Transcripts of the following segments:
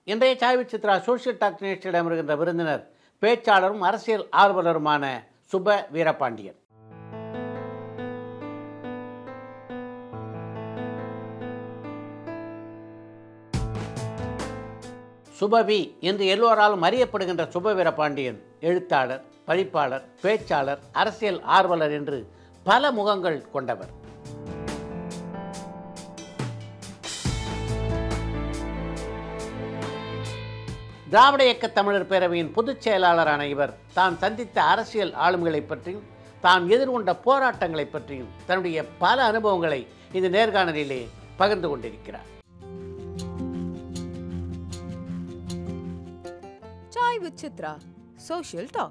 இன்றைய சாய்வு Chitra social talk நிகழ்ச்சியிடம் இருக்கின்ற விருந்தினர் பேச்சாளரும் அரசியல் ஆர்வலருமான சுப வீரபாண்டியன் சுபவி என்று எல்லோராலும் அறியப்படுகின்ற சுப வீரபாண்டியன் எழுத்தாளர் படிப்பாளர் பேச்சாளர் அரசியல் ஆர்வலர் என்று பல முகங்கள் கொண்டவர் திராவிட இயக்க தமிழர் பேரவையின் பொதுச் செயலாளரான இவர் தான் சந்தித்த அரசியல் ஆளுமைகளைப் பற்றியும் தான் எதிர்கொண்ட போராட்டங்களைப் பற்றியும் தன்னுடைய பல அனுபவங்களை இந்த நேர்காணலிலே பகிர்ந்து கொண்டிருக்கிறார் Chai with Chitra. Social talk.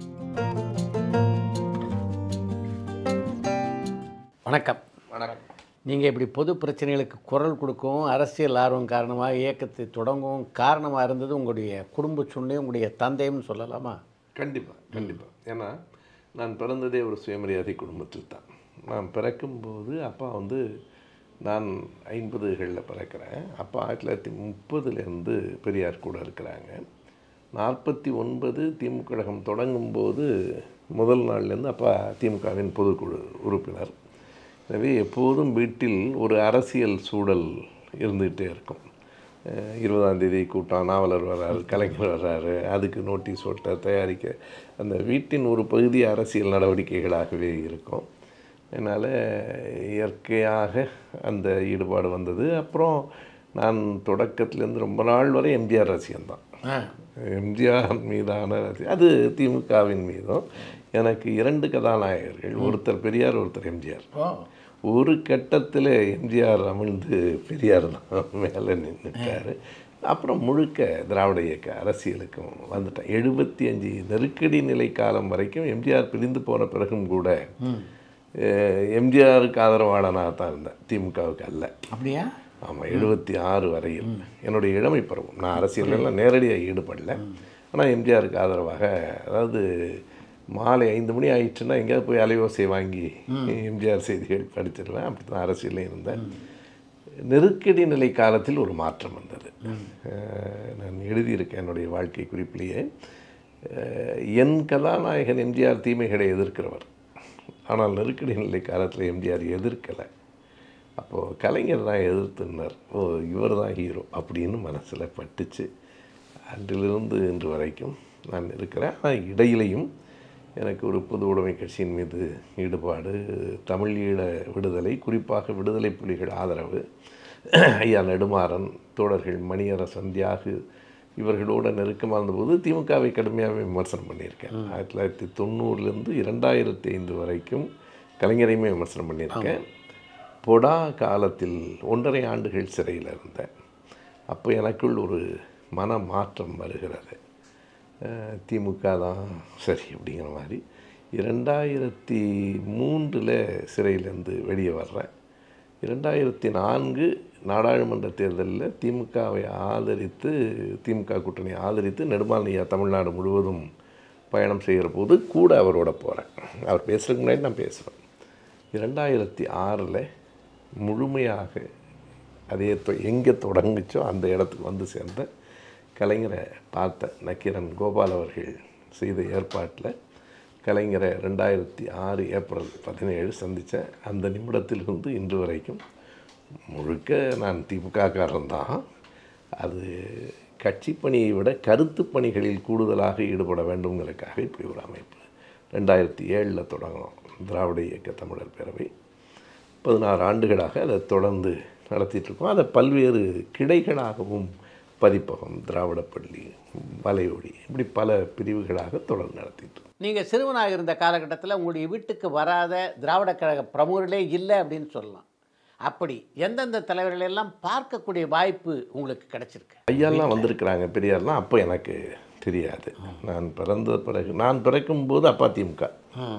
வணக்கம் வணக்கம் நீங்கள் இப்படி பொது பிரச்சனைகளுக்கு குரல் கொடுக்கவும் அரசியல் ஆர்வம் காரணமாக இயக்கத்தை தொடங்கவும் காரணமாக இருந்தது உங்களுடைய குடும்ப சூழ்நிலை உங்களுடைய தந்தையும் சொல்லலாமா கண்டிப்பாக கண்டிப்பாக ஏன்னா நான் பிறந்ததே ஒரு சுயமரியாதை குடும்பத்தில் தான் நான் பிறக்கும்போது அப்பா வந்து நான் ஐம்பதுகளில் பிறக்கிறேன் அப்பா ஆயிரத்தி தொள்ளாயிரத்தி முப்பதுலேருந்து பெரியார் கூட இருக்கிறாங்க நாற்பத்தி ஒன்பது திமுக கழகம் தொடங்கும்போது முதல் நாள்லேருந்து அப்பா திமுகவின் பொதுக்குழு உறுப்பினர் எனவே எப்போதும் வீட்டில் ஒரு அரசியல் சூழல் இருந்துகிட்டே இருக்கும் அஹ் இருபதாம் தேதி கூட்டம் நாவலர் வர்றாரு கலைஞர் வர்றாரு அதுக்கு நோட்டீஸ் ஓட்ட தயாரிக்க அந்த வீட்டின் ஒரு பகுதி அரசியல் நடவடிக்கைகளாகவே இருக்கும் அதனால் இயற்கையாக அந்த ஈடுபாடு வந்தது அப்புறம் நான் தொடக்கத்துலேருந்து ரொம்ப நாள் வரை எம்ஜிஆர் ரசிகன் தான் ஆ எம்ஜிஆர் மீதான ரசி அது திமுகவின் மீதும் எனக்கு இரண்டு கதாநாயகர்கள் ஒருத்தர் பெரியார் ஒருத்தர் எம்ஜிஆர் ஓ ஒரு கட்டத்தில் எம்ஜிஆர் அமிழ்ந்து பெரியார் தான் மேலே நின்றுட்டார் அப்புறம் முழுக்க திராவிட இயக்க அரசியலுக்கும் வந்துட்டேன் எழுபத்தி அஞ்சு நெருக்கடி நிலை காலம் வரைக்கும் எம்ஜிஆர் பிரிந்து போன பிறகும் கூட அஹ், எம்ஜிஆருக்கு ஆதரவாளனாக தான் இருந்தேன் திமுகவுக்கு அல்ல அப்படியா ஆமாம் எழுபத்தி ஆறு வரையில் என்னுடைய இளமை பருவம் நான் அரசியலெல்லாம் நேரடியாக ஈடுபடல ஆனால் எம்ஜிஆருக்கு ஆதரவாக அதாவது மாலை ஐந்து மணி ஆயிடுச்சுன்னா எங்கேயாவது போய் அலைவோசை வாங்கி எம்ஜிஆர் செய்திகள் படிச்சிருவேன் அப்படி தான் அரசியலில் இருந்தேன் நெருக்கடி நிலை காலத்தில் ஒரு மாற்றம் வந்தது அஹ், நான் எழுதியிருக்கேன் என்னுடைய வாழ்க்கை குறிப்பிலேயே அஹ், என் கதாநாயகன் எம்ஜிஆர் தீமைகளை எதிர்க்கிறவர் ஆனால் நெருக்கடி நிலை காலத்தில் எம்ஜிஆர் எதிர்க்கலை அப்போது கலைஞர் தான் எதிர்த்துனார் ஓ இவர் தான் ஹீரோ அப்படின்னு மனசில் பட்டுச்சு அன்றிலிருந்து இன்று வரைக்கும் நான் இருக்கிறேன் ஆனால் இடையிலையும் எனக்கு ஒரு பொது உடைமை கட்சியின் மீது ஈடுபாடு தமிழ் ஈழ விடுதலை குறிப்பாக விடுதலை புலிகள் ஆதரவு ஐயா நெடுமாறன் தோழர்கள் மணியரசன் தியாகு இவர்களோட நெருக்கமாக இருந்தபோது திமுகவை கடுமையாக விமர்சனம் பண்ணியிருக்கேன் ஆயிரத்தி தொள்ளாயிரத்தி தொண்ணூறுலேருந்து இரண்டாயிரத்தி ஐந்து வரைக்கும் கலைஞரையுமே விமர்சனம் பண்ணியிருக்கேன் பொடா காலத்தில் ஒன்றரை ஆண்டுகள் சிறையில் இருந்தேன் அப்போ எனக்குள் ஒரு மன மாற்றம் வருகிறது அஹ் திமுக தான் சரி அப்படிங்கிற மாதிரி இரண்டாயிரத்தி மூன்றில் சிறையிலேருந்து வெளியே வர்றேன் இரண்டாயிரத்தி நான்கு நாடாளுமன்ற தேர்தலில் திமுகவை ஆதரித்து திமுக கூட்டணியை ஆதரித்து நெடுமாலையா தமிழ்நாடு முழுவதும் பயணம் செய்கிற போது கூட அவரோட போகிறேன் அவர் பேசுகிறதுக்கு முன்னாடி நான் பேசுவேன் இரண்டாயிரத்தி ஆறில் முழுமையாக அதே தொ- எங்கே தொடங்குச்சோ அந்த இடத்துக்கு வந்து சேர்ந்த கலைஞரை பார்த்த நக்கீரன் கோபால் அவர்கள் செய்த ஏற்பாட்டில் கலைஞரை ரெண்டாயிரத்தி ஆறு ஏப்ரல் பதினேழு சந்தித்தேன் அந்த நிமிடத்திலிருந்து இன்று வரைக்கும் முழுக்க நான் திமுககாரன் தான் அது கட்சி பணியை விட கருத்து பணிகளில் கூடுதலாக ஈடுபட வேண்டும்ங்கிறதுக்காக இப்படி ஒரு அமைப்பு ரெண்டாயிரத்தி ஏழில் தொடங்கினோம் திராவிட இயக்க தமிழர் பேரவை பதினாறு ஆண்டுகளாக அதை தொடர்ந்து நடத்திட்டு இருக்கோம் அதை பல்வேறு கிளைகளாகவும் பதிப்பகம் திராவிடப்பள்ளி வலையொலி இப்படி பல பிரிவுகளாக தொடர்ந்து நடத்திட்டு இருக்கோம். நீங்கள் சிறுவனாக இருந்த காலகட்டத்தில் உங்களுடைய வீட்டுக்கு வராத திராவிட கழக பிரமுகர்களே இல்லை அப்படின்னு சொல்லலாம் அப்படி எந்தெந்த தலைவர்கள் எல்லாம் பார்க்கக்கூடிய வாய்ப்பு உங்களுக்கு கிடைச்சிருக்கு ஐயாலாம் வந்திருக்கிறாங்க பெரியார்லாம் அப்போ எனக்கு தெரியாது நான் பிறந்த பிறகு நான் பிறக்கும்போது அப்பா திமுக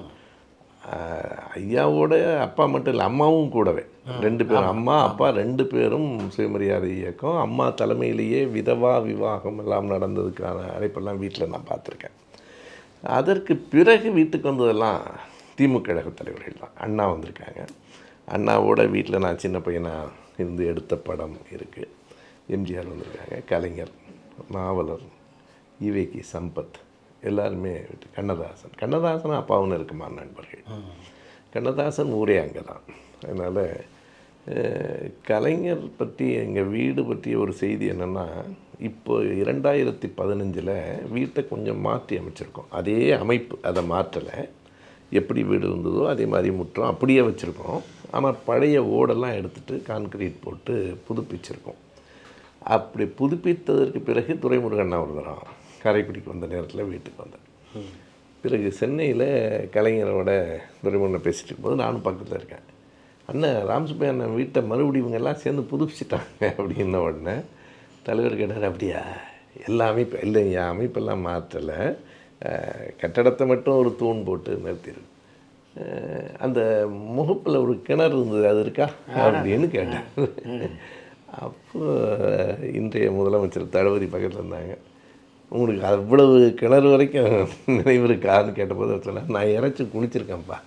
ஆஹ், ஐயாவோட அப்பா மட்டும் இல்லை அம்மாவும் கூடவே ரெண்டு பேரும் அம்மா அப்பா ரெண்டு பேரும் சுயமரியாதை இயக்கம் அம்மா தலைமையிலேயே விதவா விவாகம் எல்லாம் நடந்ததுக்கான அழைப்பெல்லாம் வீட்டில் நான் பார்த்துருக்கேன் அதற்கு பிறகு வீட்டுக்கு வந்ததெல்லாம் திமுக கழக தலைவர்கள் தான் அண்ணா வந்திருக்காங்க அண்ணாவோட வீட்டில் நான் சின்ன பையனாக இருந்து எடுத்த படம் இருக்குது எம்ஜிஆர் வந்திருக்காங்க கலைஞர் நாவலர் ஈவேகி சம்பத் எல்லாருமே விட்டு கண்ணதாசன் கண்ணதாசன் அப்பாவும் இருக்குமா நண்பர்கள் கண்ணதாசன் ஊரே அங்கே தான் அதனால் கலைஞர் பற்றி எங்கள் வீடு பற்றிய ஒரு செய்தி என்னென்னா இப்போ இரண்டாயிரத்தி பதினஞ்சில் வீட்டை கொஞ்சம் மாற்றி அமைச்சிருக்கோம் அதே அமைப்பு அதை மாற்றலை எப்படி வீடு இருந்ததோ அதே மாதிரி முற்றம் அப்படியே வச்சுருக்கோம் ஆனால் பழைய ஓடெல்லாம் எடுத்துகிட்டு கான்கிரீட் போட்டு புதுப்பிச்சிருக்கோம் அப்படி புதுப்பித்ததற்கு பிறகு துரைமுருகன் ஒரு தரம் காரைக்குடிக்கு வந்த நேரத்தில் வீட்டுக்கு வந்தேன் பிறகு சென்னையில் கலைஞரோட துரைமுருகனை பேசிட்டு இருக்கும்போது நானும் பக்கத்தில் இருக்கேன் அண்ணன் ராம்சுப்பி அண்ணன் வீட்டை மறுபடியும் இவங்க எல்லாம் சேர்ந்து புதுப்பிச்சிட்டாங்க அப்படின்ன உடனே தலைவர் கேட்டார் அப்படியா எல்லா அமைப்பு இல்லை என் அமைப்பெல்லாம் மாற்றலை அஹ், கட்டடத்தை மட்டும் ஒரு தூண் போட்டு நிறுத்திருக்கு அஹ், அந்த முகப்பில் ஒரு கிணறு இருந்தது அது இருக்கா அப்படின்னு கேட்டேன் அப்போ இன்றைய முதலமைச்சர் தளபதி பக்கத்தில் இருந்தாங்க உங்களுக்கு அவ்வளவு கிணறு வரைக்கும் நினைவு இருக்கான்னு கேட்டபோது அவர் சொன்னார் நான் இறைச்சி குளிச்சிருக்கேன்ப்பா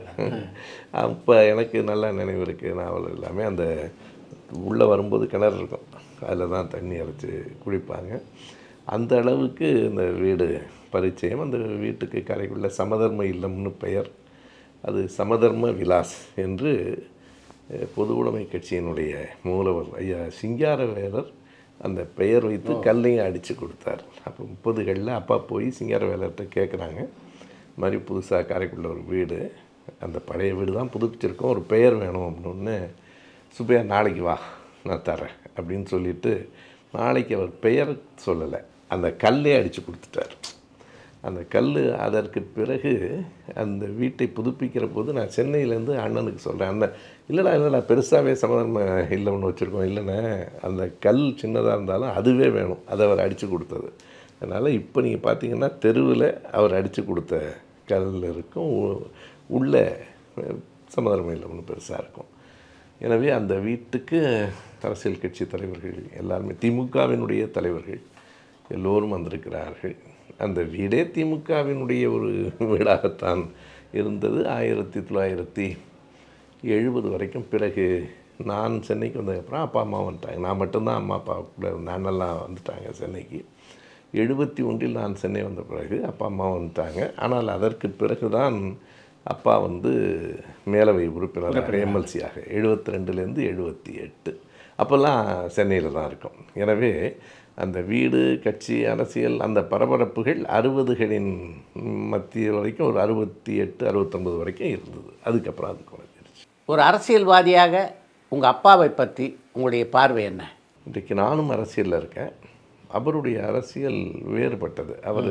அப்போ எனக்கு நல்லா நினைவு இருக்குது நாவல் எல்லாமே அந்த உள்ளே வரும்போது கிணறு இருக்கும் அதில் தான் தண்ணி இறைச்சி குளிப்பாங்க அந்த அளவுக்கு இந்த வீடு பரிச்சயம் அந்த வீட்டுக்கு கரைக்குள்ள சமதர்ம இல்லம்னு பெயர் அது சமதர்ம விலாஸ் என்று அஹ், பொது உடைமை கட்சியினுடைய மூலவர் ஐயா சிங்காரவேலர் அந்த பெயர் வைத்து கல்லையும் அடித்து கொடுத்தார் அப்போ முப்பதுகளில் அப்பா போய் சிங்காரவேலர்கிட்ட கேட்குறாங்க இந்த மாதிரி புதுசாக காரைக்குள்ள ஒரு வீடு அந்த பழைய வீடு தான் புதுப்பிச்சிருக்கோம் ஒரு பெயர் வேணும் அப்படின்னு சுப்பையா நாளைக்கு வா நான் தரேன் அப்படின்னு சொல்லிட்டு நாளைக்கு அவர் பெயர் சொல்லலை அந்த கல்லே அடித்து கொடுத்துட்டார் அந்த கல் அதற்கு பிறகு அந்த வீட்டை புதுப்பிக்கிற போது நான் சென்னையிலேருந்து அண்ணனுக்கு சொல்கிறேன் அந்த இல்லைடா இல்லைடா பெருசாகவே சமாதானம் இல்லைன்னு வச்சுருக்கோம் இல்லைண்ணே அந்த கல் சின்னதாக இருந்தாலும் அதுவே வேணும் அதை அவர் அடித்து கொடுத்தது அதனால் இப்போ நீங்கள் பார்த்தீங்கன்னா தெருவில் அவர் அடித்து கொடுத்த கல் இருக்கும் உ- உள்ள சமாதானம் இல்லை ஒன்றும் பெருசாக இருக்கும் எனவே அந்த வீட்டுக்கு அரசியல் கட்சி தலைவர்கள் எல்லாருமே திமுகவினுடைய தலைவர்கள் எல்லோரும் வந்திருக்கிறார்கள் அந்த வீடே திமுகவினுடைய ஒரு வீடாகத்தான் இருந்தது ஆயிரத்தி தொள்ளாயிரத்தி எழுபது வரைக்கும் பிறகு நான் சென்னைக்கு வந்ததுக்கப்புறம் அப்பா அம்மா வந்துட்டாங்க நான் மட்டும்தான் அம்மா அப்பா கூட இருந்தேன் அண்ணெல்லாம் வந்துட்டாங்க சென்னைக்கு எழுபத்தி ஒன்றில் நான் சென்னை வந்த பிறகு அப்பா அம்மா வந்துட்டாங்க ஆனால் அதற்கு பிறகு தான் அப்பா வந்து மேலவை உறுப்பினர் எம்எல்சியாக எழுபத்தி ரெண்டுலேருந்து எழுபத்தி எட்டு அப்போல்லாம் சென்னையில் தான் இருக்கும் எனவே அந்த வீடு கட்சி அரசியல் அந்த பரபரப்புகள் அறுபதுகளின் மத்திய வரைக்கும் ஒரு அறுபத்தி எட்டு அறுபத்தொம்பது வரைக்கும் இருந்தது அதுக்கப்புறம் அது குறைஞ்சிருச்சு ஒரு அரசியல்வாதியாக உங்கள் அப்பாவை பற்றி உங்களுடைய பார்வை என்ன இன்றைக்கு நானும் அரசியலில் இருக்கேன் அவருடைய அரசியல் வேறுபட்டது அவர்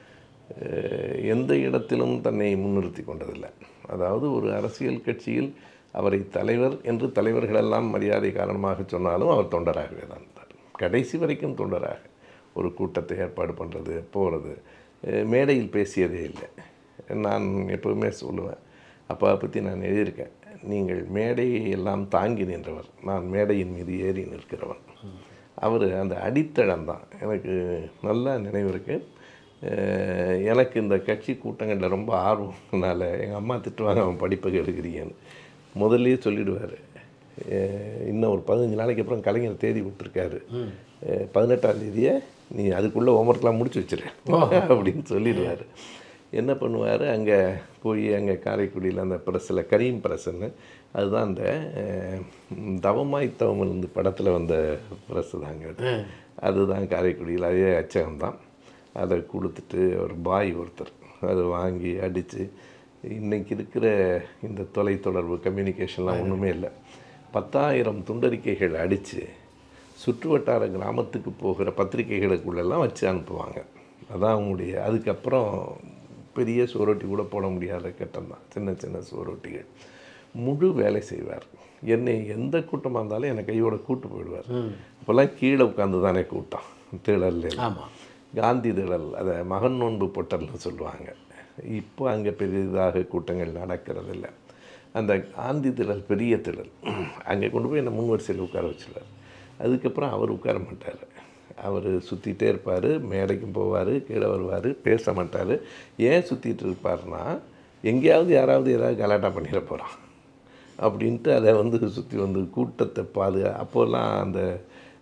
எந்த இடத்திலும் தன்னை முன்னிறுத்தி கொண்டதில்லை அதாவது ஒரு அரசியல் கட்சியில் அவரை தலைவர் என்று தலைவர்களெல்லாம் மரியாதை காரணமாக சொன்னாலும் அவர் தொண்டராகவே தான் இருந்தார் கடைசி வரைக்கும் தொண்டராக ஒரு கூட்டத்தை ஏற்பாடு பண்ணுறது போகிறது மேடையில் பேசியதே இல்லை நான் எப்போவுமே சொல்லுவேன் அப்பாவை பற்றி நான் எழுதியிருக்கேன் நீங்கள் மேடையை எல்லாம் தாங்கி நின்றவர் நான் மேடையின் மீது ஏறி நிற்கிறவன் அவர் அந்த அடித்தளம் தான் எனக்கு நல்லா நினைவு இருக்குது அஹ் எனக்கு இந்த கட்சி கூட்டங்களில் ரொம்ப ஆர்வம்னால எங்கள் அம்மா திட்டுவாங்க அவன் படிப்பை எடுக்கிறீங்கன்னு முதல்லயே சொல்லிடுவார் இன்னும் ஒரு பதினஞ்சு நாளைக்கு அப்புறம் கலைஞர் தேதி விட்டுருக்காரு அஹ் பதினெட்டாம் தேதியை நீ அதுக்குள்ளே ஹோம்ஒர்க்லாம் முடிச்சு வச்சிரு அப்படின்னு சொல்லிடுவார் என்ன பண்ணுவார் அங்கே போய் அங்கே காரைக்குடியில் அந்த ப்ரெஸ்ஸில் கரீம் ப்ரெஸ்ஸுன்னு அதுதான் அந்த அஹ், தவமாய் தவமல் இந்த படத்தில் வந்த ப்ரெஸ்ஸு தாங்க அது அதுதான் காரைக்குடியில் அதே அச்சகம் தான் அதை கொடுத்துட்டு ஒரு பாய் ஒருத்தர் அதை வாங்கி அடித்து இன்னைக்கு இருக்கிற இந்த தொலைத்தொடர்பு கம்யூனிகேஷன்லாம் ஒன்றுமே இல்லை பத்தாயிரம் துண்டறிக்கைகள் அடித்து சுற்றுவட்டார கிராமத்துக்கு போகிற பத்திரிகைகளுக்குள்ளெல்லாம் வச்சு அனுப்புவாங்க அதான் அவங்களுடைய அதுக்கப்புறம் பெரிய சுவரொட்டி கூட போட முடியாத கட்டம் தான் சின்ன சின்ன சுவரொட்டிகள் முழு வேலை செய்வார் என்னை எந்த கூட்டமாக இருந்தாலும் என்னை கையோட கூட்டு போயிடுவார் அப்போல்லாம் கீழே உட்காந்து தானே கூட்டம் திடல்ல ஆமாம் காந்தி திடல் அதை மகன் நோன்பு பொட்டல்னு சொல்லுவாங்க இப்போ அங்கே பெரிதாக கூட்டங்கள் நடக்கிறதில்ல அந்த காந்தி திடல் பெரிய திடல் அங்கே கொண்டு போய் என்னை முன் வரிசையில் உட்கார வச்சுருவார் அதுக்கப்புறம் அவர் உட்கார மாட்டார் அவர் சுற்றிட்டே இருப்பார் மேடைக்கும் போவார் கீழே வருவார் பேச மாட்டார் ஏன் சுற்றிட்டு இருப்பார்னா எங்கேயாவது யாராவது ஏதாவது கலாட்டா பண்ணிட போகிறான் அப்படின்ட்டு அதை வந்து சுற்றி வந்து கூட்டத்தை பாது அப்போல்லாம் அந்த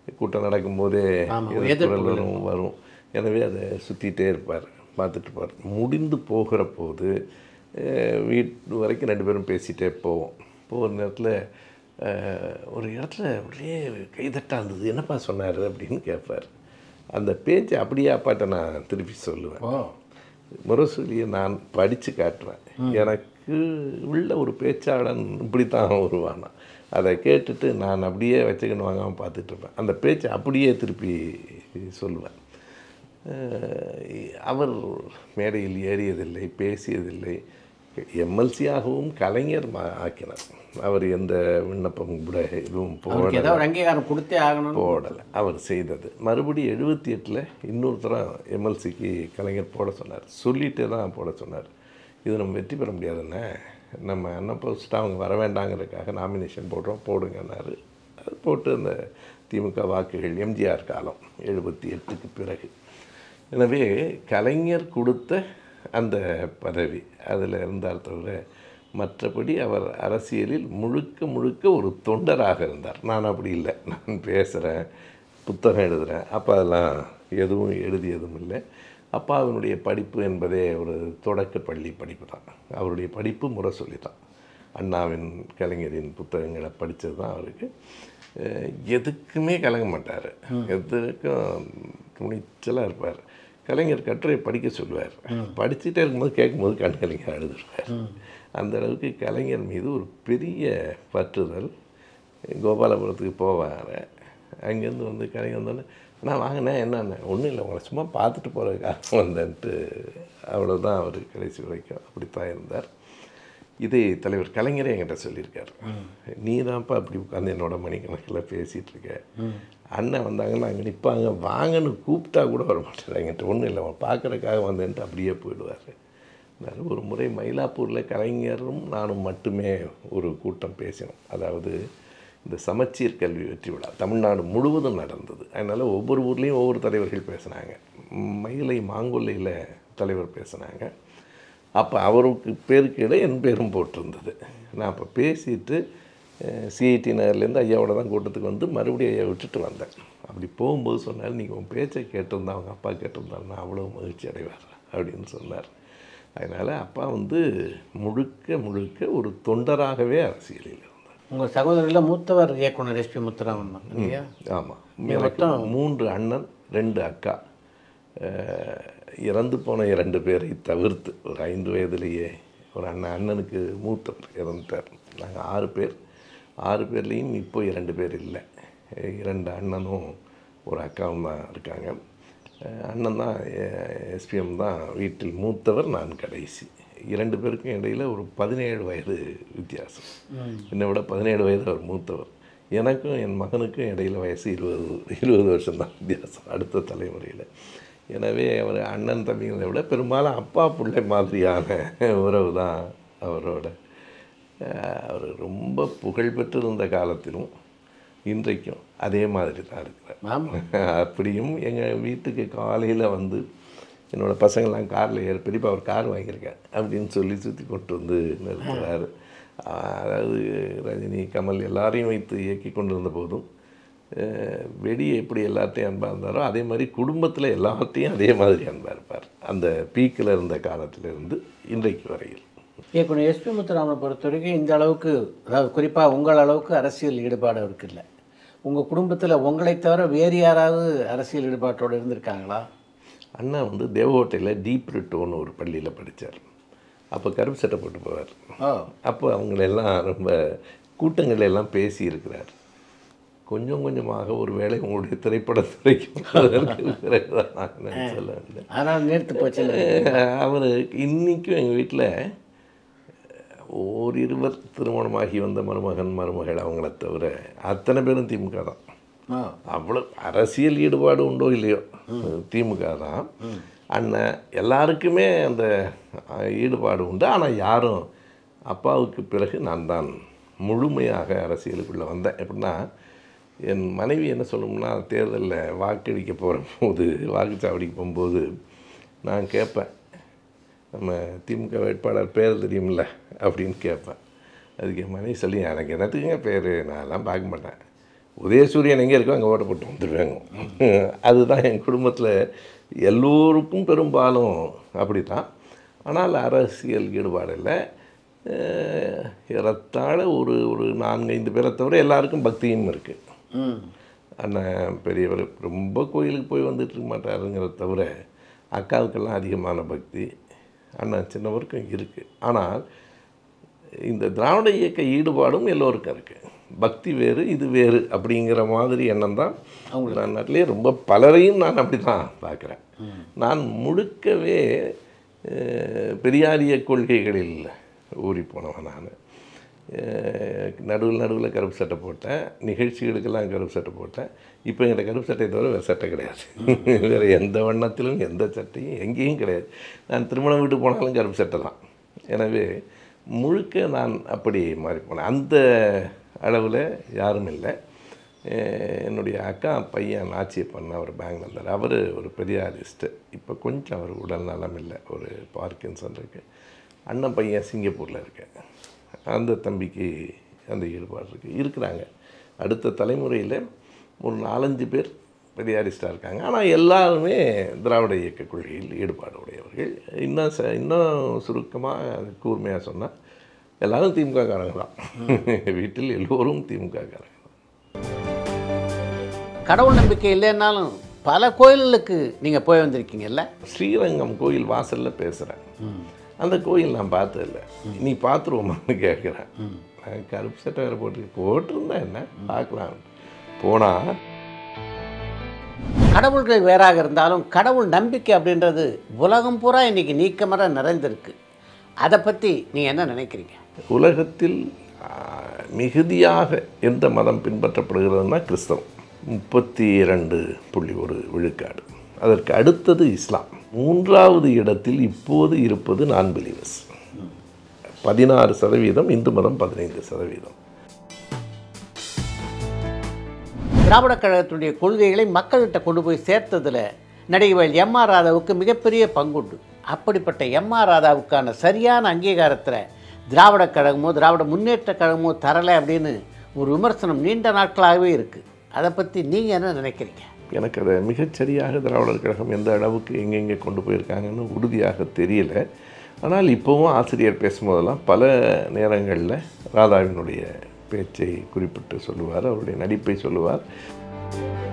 கூட்டம் நடக்கும்போதே ஆமா, எதிர்குரல் எதிர்ப்பு வரும் வரும் எனவே அதை சுற்றிட்டே இருப்பார் பார்த்துட்டு இருப்பார் முடிந்து போகிற போது அஹ், வீட்டு வரைக்கும் ரெண்டு பேரும் பேசிகிட்டே போவோம் போகிற நேரத்தில் ஒரு இடத்துல ஒரே கைதட்டா இருந்தது என்னப்பா சொன்னார் அப்படின்னு கேட்பார் அந்த பேச்சை அப்படியே அப்பாட்ட நான் திருப்பி சொல்லுவேன் ஓ முரசொலியை நான் படித்து காட்டுறேன் எனக்கு உள்ள ஒரு பேச்சாளன் இப்படி தான் வருவானா அதை கேட்டுட்டு நான் அப்படியே வச்சுக்கணும் வாங்காமல் பார்த்துட்டு இருப்பேன் அந்த பேச்சை அப்படியே திருப்பி சொல்லுவேன் அஹ் அவர் மேடையில் ஏறியதில்லை பேசியதில்லை எம்எல்சியாகவும் கலைஞர் மா- ஆக்கினார் அவர் எந்த விண்ணப்பமும் கூட எதுவும் அவருக்கு போடலை ஏதாவது ஒரு அங்கீகாரம் கொடுத்தே ஆகணும் போடலை அவர் செய்தது மறுபடியும் எழுபத்தி எட்டில் இன்னொரு தரம் எம்எல்சிக்கு கலைஞர் போட சொன்னார் சொல்லிட்டு தான் போட சொன்னார் இது நம்ம வெற்றி பெற முடியாதுண்ணே நம்ம அண்ணன் போஸ்ட்டு அவங்க வர வேண்டாங்கிறதுக்காக நாமினேஷன் போடுறோம் போடுங்கன்னாரு அது போட்டு அந்த திமுக வாக்குகள் எம்ஜிஆர் காலம் எழுபத்தி எட்டுக்கு பிறகு எனவே கலைஞர் கொடுத்த அந்த பதவி அதில் இருந்தார் தவிர மற்றபடி அவர் அரசியலில் முழுக்க முழுக்க ஒரு தொண்டராக இருந்தார் நான் அப்படி இல்லை நான் பேசுகிறேன் புத்தகம் எழுதுகிறேன் அப்போ அதெல்லாம் எதுவும் எழுதியதும் இல்லை அப்பாவினுடைய படிப்பு என்பதே ஒரு தொடக்க பள்ளி படிப்பு தான் அவருடைய படிப்பு முரசொலி தான் அண்ணாவின் கலைஞரின் புத்தகங்களை படித்தது தான் அவருக்கு அஹ் எதுக்குமே கலங்க மாட்டார் எதுக்கும் துணிச்சலாக இருப்பார் கலைஞர் கட்டுரை படிக்க சொல்லுவார் படிச்சுட்டே இருக்கும்போது கேட்கும்போது கண் கலைஞர் அழுதுருவார் அந்த அளவுக்கு கலைஞர் மீது ஒரு பெரிய பற்றுதல் கோபாலபுரத்துக்கு போவார் அங்கேருந்து வந்து கலைஞர் வந்தோடனே நான் வாங்கினேன் என்னென்ன ஒன்றும் இல்லை உங்களை சும்மா பார்த்துட்டு போகிறதுக்காக வந்தேன்ட்டு அவ்வளோதான் அவர் கடைசி வரைக்கும் அப்படித்தான் இருந்தார் இதே தலைவர் கலைஞரே என்கிட்ட சொல்லியிருக்காரு நீ தான்ப்பா அப்படி உட்காந்து என்னோட மணிக்கணக்கில் பேசிகிட்டு இருக்க அண்ணன் வந்தாங்கன்னா அங்கே நிற்பாங்க வாங்கன்னு கூப்பிட்டா கூட வர மாட்டார் என்கிட்ட ஒன்றும் இல்லை அவன் பார்க்குறக்காக வந்தேன்ட்டு அப்படியே போயிடுவார் ஒரு முறை மயிலாப்பூரில் கலைஞரும் நானும் மட்டுமே ஒரு கூட்டம் பேசினோம் அதாவது இந்த சமச்சீர் கல்வி வெற்றி விழா தமிழ்நாடு முழுவதும் நடந்தது அதனால் ஒவ்வொரு ஊர்லேயும் ஒவ்வொரு தலைவர்கள் பேசுனாங்க மயிலை மாங்கொல்லையில் தலைவர் பேசுனாங்க அப்போ அவருக்கு பேருக்கு இடையே என் பேரும் போட்டிருந்தது நான் அப்போ பேசிட்டு சிஐடி நகர்லேருந்து ஐயாவோட தான் கூட்டத்துக்கு வந்து மறுபடியும் ஐயா விட்டுட்டு வந்தேன் அப்படி போகும்போது சொன்னார் நீங்கள் உன் பேச்சை கேட்டிருந்தா அவங்க அப்பா கேட்டிருந்தாருன்னா அவ்வளோ மகிழ்ச்சி அடைவார் அப்படின்னு சொன்னார் அதனால் அப்பா வந்து முழுக்க முழுக்க ஒரு தொண்டராகவே அரசியலில் இருந்தார் உங்கள் சகோதரில் மூத்தவர் இயக்குனர் எஸ்பி முத்துராமன் தான் இல்லையா ஆமாம் எனக்கு மூன்று அண்ணன் ரெண்டு அக்கா அஹ், இறந்து போன இரண்டு பேரை தவிர்த்து ஒரு ஐந்து வயதிலேயே ஒரு அண்ணன் அண்ணனுக்கு மூத்தவர் இறந்துட்டார் நாங்கள் ஆறு பேர் ஆறு பேர்லேயும் இப்போ இரண்டு பேர் இல்லை அஹ், இரண்டு அண்ணனும் ஒரு அக்காவும் தான் இருக்காங்க அஹ், அண்ணன் தான் எஸ்பிஎம் தான் வீட்டில் மூத்தவர் நான் கடைசி இரண்டு பேருக்கும் இடையில் ஒரு பதினேழு வயது வித்தியாசம் என்னை விட பதினேழு வயது அவர் மூத்தவர் எனக்கும் என் மகனுக்கும் இடையில் வயசு இருபது இருபது வருஷம்தான் வித்தியாசம் அடுத்த தலைமுறையில் எனவே அவர் அண்ணன் தம்பிங்களை விட பெரும்பாலும் அப்பா பிள்ளை மாதிரியான உறவு தான் அவரோட அஹ் அவர் ரொம்ப புகழ் பெற்றிருந்த காலத்திலும் இன்றைக்கும் அதே மாதிரி தான் இருக்கிறார் ஆமாம் அப்படியும் எங்கள் வீட்டுக்கு காலையில் வந்து என்னோடய பசங்கள்லாம் காரில் ஏறி பெரியப்பா ஒரு கார் வாங்கியிருக்கேன் அப்படின்னு சொல்லி சுற்றி கொண்டு வந்து நிறுத்துறாரு அதாவது ரஜினி கமல் எல்லாரையும் வைத்து இயக்கி கொண்டு இருந்த போதும் அஹ், வெளியே எப்படி எல்லாத்தையும் அன்பாக இருந்தாரோ அதே மாதிரி குடும்பத்தில் எல்லாத்தையும் அதே மாதிரி அன்பாக இருப்பார் அந்த பீக்கில் இருந்த காலத்திலிருந்து இன்றைக்கு வரையில் இயக்குனர் எஸ்பி முத்துராமனை பொறுத்த வரைக்கும் இந்த அளவுக்கு அதாவது குறிப்பாக உங்கள் அளவுக்கு அரசியல் ஈடுபாடு அவருக்கு இல்லை உங்கள் குடும்பத்தில் உங்களை தவிர வேறு யாராவது அரசியல் ஈடுபாட்டோடு இருந்திருக்காங்களா அண்ணா வந்து தேவகோட்டையில் டீப் ரிட்டோன்னு ஒரு பள்ளியில் படித்தார் அப்போ கருப்பு சட்டை போட்டு போவார் ஓ அப்போ அவங்களெல்லாம் ரொம்ப கூட்டங்கள் எல்லாம் பேசி இருக்கிறார் கொஞ்சம் கொஞ்சமாக ஒரு வேளை உங்களுடைய திரைப்படத்துறைக்கு அதற்கு பிறகுதான் நான் நினைச்சு சொல்ல வந்தேன் அதனால் நேர்த்து போச்சு அவர் இன்றைக்கும் எங்கள் வீட்டில் ஓர் இருவர் திருமணமாகி வந்த மருமகன் மருமகள் அவங்கள தவிர அத்தனை பேரும் திமுக தான் ஓ அவ்வளோ அரசியல் ஈடுபாடு உண்டோ இல்லையோ திமுக தான் அண்ணன் எல்லாருக்குமே அந்த அஹ், ஈடுபாடு உண்டு ஆனால் யாரும் அப்பாவுக்கு பிறகு நான் தான் முழுமையாக அரசியலுக்குள்ளே வந்தேன் எப்படின்னா என் மனைவி என்ன சொல்லணும்னா தேர்தலில் வாக்களிக்க போகிற போது வாக்குச்சாவடிக்கு போகும்போது நான் கேட்பேன் நம்ம திமுக வேட்பாளர் பேர் தெரியும்ல அப்படின்னு கேட்பேன் அதுக்கு என் மனைவி சொல்லி எனக்கு என்னத்துக்குங்க பேர் நான் எல்லாம் பார்க்க மாட்டேன் உதயசூரியன் எங்கே இருக்கோ அங்கே ஓட்ட போட்டு வந்துடுவாங்க அதுதான் என் குடும்பத்தில் எல்லோருக்கும் பெரும்பாலும் அப்படி தான் ஆனால் அரசியல் ஈடுபாடு இல்லை அஹ், ஏறத்தாழ ஒரு ஒரு நான்கு ஐந்து பேரை தவிர எல்லாருக்கும் பக்தியும் இருக்குது ம் அண்ணன் பெரியவர் ரொம்ப கோயிலுக்கு போய் வந்துட்டு இருக்க மாட்டாருங்கிறத தவிர அக்காவுக்கெல்லாம் அதிகமான பக்தி அண்ணன் சின்னவருக்கும் இருக்குது ஆனால் இந்த திராவிட இயக்க ஈடுபாடும் எல்லோருக்கும் இருக்குது பக்தி வேறு இது வேறு அப்படிங்கிற மாதிரி எண்ணம் தான் நான் நாட்டிலே ரொம்ப பலரையும் நான் அப்படி தான் பார்க்குறேன் நான் முழுக்கவே அஹ், பெரியாரிய கொள்கைகளில் ஊறி போனவன் நான் நடுவில் நடுவில் கருப்பு சட்டை போட்டேன் நிகழ்ச்சிகளுக்கெல்லாம் கருப்பு சட்டை போட்டேன் இப்போ என்கிட்ட கருப்பு சட்டையை தவிர வேறு சட்டை கிடையாது வேறு எந்த வண்ணத்திலும் எந்த சட்டையும் எங்கேயும் கிடையாது நான் திருமணம் வீட்டு போனாலும் கருப்பு சட்டை தான் எனவே முழுக்க நான் அப்படி மாறி போனேன் அந்த அளவில் யாரும் இல்லை அஹ் என்னுடைய அக்கா பையன் நாச்சியப்பன் அவர் பேங்க்ல இருந்தார் அவர் ஒரு பெரிய ஆர்டிஸ்ட்டு இப்போ கொஞ்சம் அவர் உடல் நலம் இல்லை ஒரு பார்க்கின்சன் இருக்கு அண்ணன் பையன் சிங்கப்பூரில் இருக்கேன் அந்த தம்பிக்கு அந்த ஈடுபாடு இருக்குது இருக்கிறாங்க அடுத்த தலைமுறையில் ஒரு நாலஞ்சு பேர் பெரியாரிஸ்டாக இருக்காங்க ஆனால் எல்லாருமே திராவிட இயக்க கொள்கையில் ஈடுபாடு உடையவர்கள் இன்னும் ச இன்னும் சுருக்கமாக கூர்மையாக சொன்னால் எல்லாரும் திமுக காரங்க தான் வீட்டில் எல்லோரும் திமுக காரங்க கடவுள் நம்பிக்கை இல்லைன்னாலும் பல கோயில்களுக்கு நீங்கள் போய் வந்திருக்கீங்கல்ல ஸ்ரீரங்கம் கோயில் வாசலில் பேசுகிறேன் அந்த கோயில் நான் பார்த்ததில்ல நீ பார்த்துருவோமான்னு கேட்குறேன் நான் கருப்பு சட்டை வேறு போட்டு போட்டிருந்தேன் என்ன பார்க்கலாம் போனால் கடவுள்கள் வேறாக இருந்தாலும் கடவுள் நம்பிக்கை அப்படின்றது உலகம் பூரா இன்னைக்கு நீக்கமர நிறைந்திருக்கு அதை பற்றி நீங்கள் என்ன நினைக்கிறீங்க உலகத்தில் ஆ, மிகுதியாக எந்த மதம் பின்பற்றப்படுகிறதுனா கிறிஸ்தவம் முப்பத்தி இரண்டு புள்ளி ஒரு விழுக்காடு அதற்கு அடுத்தது இஸ்லாம் மூன்றாவது இடத்தில் இப்போது இருப்பது நான் பிலீவர்ஸ் பதினாறு சதவீதம் இந்து மதம் பதினைந்து சதவீதம் திராவிடக் கழகத்துடைய கொள்கைகளை மக்கள்கிட்ட கொண்டு போய் சேர்த்ததில் நடிகர் எம் ஆர் ராதாவுக்கு மிகப்பெரிய பங்குண்டு அப்படிப்பட்ட எம் ஆர் ராதாவுக்கான சரியான அங்கீகாரத்தில் திராவிடக் கழகமோ திராவிட முன்னேற்ற கழகமோ தரலை அப்படின்னு ஒரு விமர்சனம் நீண்ட நாட்களாகவே இருக்குது அதை பற்றி நீங்கள் என்ன நினைக்கிறீங்க எனக்கு அதை மிகச்சரியாக திராவிடர் கழகம் எந்த அளவுக்கு எங்கெங்கே கொண்டு போயிருக்காங்கன்னு உறுதியாக தெரியல ஆனால் இப்போவும் ஆசிரியர் பேசும்போதெல்லாம் பல நேரங்களில் ராதாவினுடைய பேச்சை குறிப்பிட்டு சொல்லுவார் அவருடைய நடிப்பை சொல்லுவார்